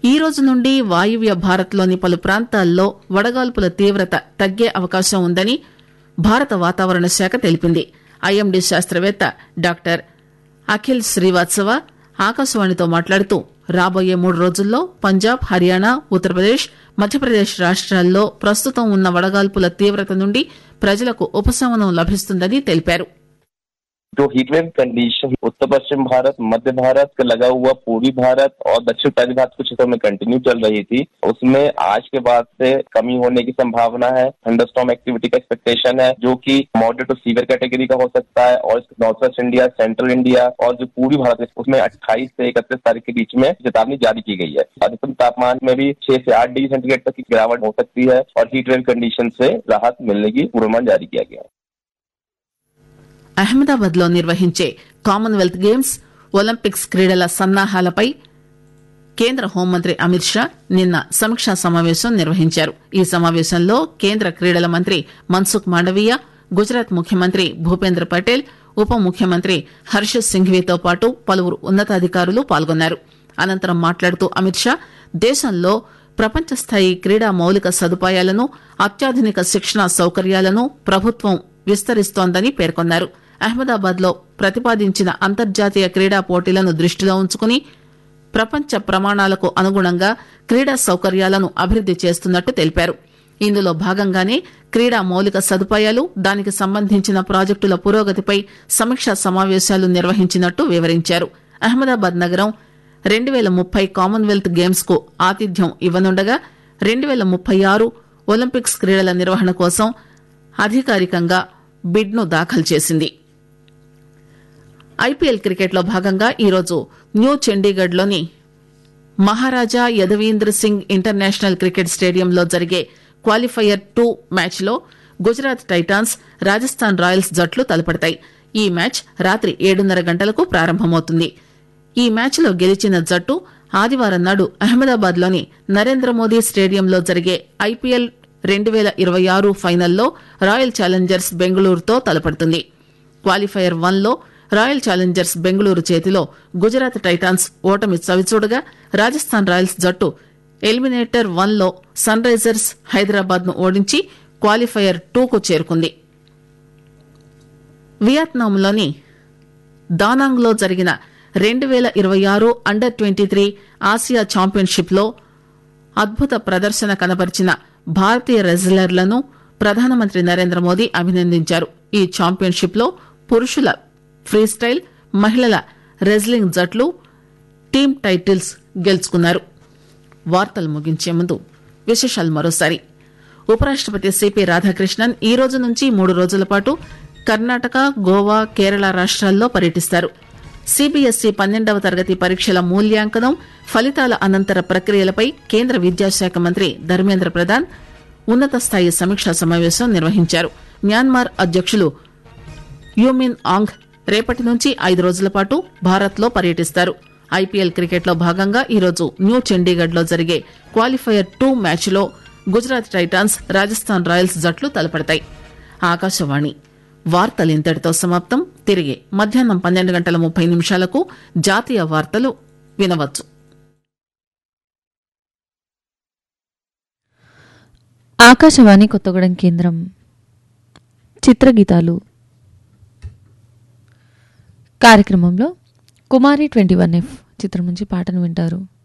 ఈ రోజు నుండి వాయువ్య భారత్లోని పలు ప్రాంతాల్లో వడగాల్పుల తీవ్రత తగ్గే అవకాశం ఉందని భారత వాతావరణ శాఖ తెలిపింది ఐఎండీ శాస్త్రవేత్త డాక్టర్ అఖిల్ శ్రీవాత్సవ ఆకాశవాణితో మాట్లాడుతూ రాబోయే మూడు రోజుల్లో పంజాబ్ హర్యానా ఉత్తరప్రదేశ్ మధ్యప్రదేశ్ రాష్ట్రాల్లో ప్రస్తుతం ఉన్న వడగాల్పుల తీవ్రత నుండి ప్రజలకు ఉపశమనం లభిస్తుందని తెలిపారు जो हीटवेव कंडीशन उत्तर पश्चिम भारत मध्य भारत का लगा हुआ पूर्वी भारत और दक्षिण उत्तरी भारत कुछ हिस्सों में कंटिन्यू चल रही थी उसमें आज के बाद से कमी होने की संभावना है थंडरस्टॉर्म एक्टिविटी का एक्सपेक्टेशन है जो कि मॉडरेट टू सीवियर कैटेगरी का हो सकता है और north west India central India और जो पूर्वी भारत है उसमें 28 से इकतीस तारीख के बीच में चेतावनी जारी की गई है अधिकतम तापमान में भी 6 से 8 डिग्री सेंटीग्रेड तक की गिरावट हो सकती है और हीटवेव कंडीशन से राहत मिलने की पूर्वानुमान जारी किया गया है అహ్మదాబాద్ లో నిర్వహించే కామన్వెల్త్ గేమ్స్ ఒలింపిక్స్ క్రీడల సన్నాహాలపై కేంద్ర హోంమంత్రి అమిత్ షా నిన్న సమీక్షా సమావేశం నిర్వహించారు ఈ సమావేశంలో కేంద్ర క్రీడల మంత్రి మన్సుఖ్ మాండవీయ గుజరాత్ ముఖ్యమంత్రి భూపేంద్ర పటేల్ ఉప ముఖ్యమంత్రి హర్ష సింఘ్వీతో పాటు పలువురు ఉన్నతాధికారులు పాల్గొన్నారు అనంతరం మాట్లాడుతూ అమిత్ షా దేశంలో ప్రపంచ స్థాయి క్రీడా మౌలిక సదుపాయాలను అత్యాధునిక శిక్షణా సౌకర్యాలను ప్రభుత్వం విస్తరిస్తోందని పేర్కొన్నారు అహ్మదాబాద్ లో ప్రతిపాదించిన అంతర్జాతీయ క్రీడా పోటీలను దృష్టిలో ఉంచుకుని ప్రపంచ ప్రమాణాలకు అనుగుణంగా క్రీడా సౌకర్యాలను అభివృద్ది చేస్తున్నట్టు తెలిపారు ఇందులో భాగంగానే క్రీడా మౌలిక సదుపాయాలు దానికి సంబంధించిన ప్రాజెక్టుల పురోగతిపై సమీక్షా సమావేశాలు నిర్వహించినట్టు వివరించారు అహ్మదాబాద్ నగరం రెండు పేల ముప్పై కామన్వెల్త్ గేమ్స్ కు ఆతిథ్యం ఇవ్వనుండగా రెండు పేల ముప్పై ఆరు ఒలింపిక్స్ క్రీడల నిర్వహణ కోసం అధికారికంగా బిడ్ ను దాఖలు చేసింది ఐపీఎల్ క్రికెట్ లో భాగంగా ఈరోజు న్యూ చండీగఢ్ లోని మహారాజా యదవీంద్ర సింగ్ ఇంటర్నేషనల్ క్రికెట్ స్టేడియంలో జరిగే క్వాలిఫైయర్ టూ మ్యాచ్ లో గుజరాత్ టైటాన్స్ రాజస్థాన్ రాయల్స్ జట్లు తలపడతాయి ఈ మ్యాచ్ రాత్రి ఏడున్నర గంటలకు ప్రారంభమవుతుంది ఈ మ్యాచ్ లో గెలిచిన జట్టు ఆదివారం నాడు అహ్మదాబాద్ లోని నరేంద్ర మోదీ స్టేడియంలో జరిగే ఐపీఎల్ రెండు పేల ఇరవై ఆరు ఫైనల్లో రాయల్ ఛాలెంజర్స్ బెంగళూరుతో తలపడుతుంది క్వాలిఫైయర్ వన్ లో రాయల్ ఛాలెంజర్స్ బెంగళూరు చేతిలో గుజరాత్ టైటాన్స్ ఓటమి చవిచూడగా రాజస్థాన్ రాయల్స్ జట్టు ఎలిమినేటర్ వన్ లో సన్ రైజర్స్ హైదరాబాద్ ను ఓడించి క్వాలిఫైయర్ టూకు చేరుకుంది వియత్నాంలోని దానాంగ్ లో జరిగిన రెండు పేల ఇరవై ఆరు under twenty three Asia championship లో అద్భుత ప్రదర్శన కనబరిచిన భారతీయ రెజ్లర్లను ప్రధానమంత్రి నరేంద్ర మోదీ అభినందించారు ఈ ఛాంపియన్షిప్ లో పురుషుల ఫ్రీస్టైల్ మహిళల రెజ్లింగ్ జట్లు టీమ్ టైటిల్స్ గెలుచుకున్నారు వార్తలు ముగించే ముందు విశేషాలు మరోసారి ఉపరాష్టపతి సిపి రాధాకృష్ణన్ ఈ రోజు నుంచి మూడు రోజుల పాటు కర్ణాటక గోవా కేరళ రాష్ట్రాల్లో పర్యటిస్తారు సిబిఎస్ఈ పన్నెండవ తరగతి పరీక్షల మూల్యాంకనం ఫలితాల అనంతర ప్రక్రియలపై కేంద్ర విద్యాశాఖ మంత్రి ధర్మేంద్ర ప్రధాన్ ఉన్నత స్థాయి సమీక్షా సమావేశం నిర్వహించారు మ్యాన్మార్ అధ్యక్షులు యూమిన్ ఆంగ్ రేపటి నుంచి ఐదు రోజుల పాటు భారత్ లో పర్యటిస్తారు ఐపీఎల్ క్రికెట్ లో భాగంగా ఈరోజు న్యూ చండీగఢ్ లో జరిగే క్వాలిఫైయర్ టూ మ్యాచ్ లో గుజరాత్ టైటాన్స్ రాజస్థాన్ రాయల్స్ జట్లు తలపడతాయి ఆకాశవాణి వార్తలు ఇంతటితో సమాప్తం తిరిగి మధ్యాహ్నం పన్నెండు గంటల ముప్పై నిమిషాలకు జాతీయ వార్తలు వినవచ్చు ఆకాశవాణి కొత్తగూడెం కేంద్రం చిత్రగీతాలు కార్యక్రమంలో కుమారి ట్వంటీ వన్ ఎఫ్ చిత్రం నుంచి పాటను వింటారు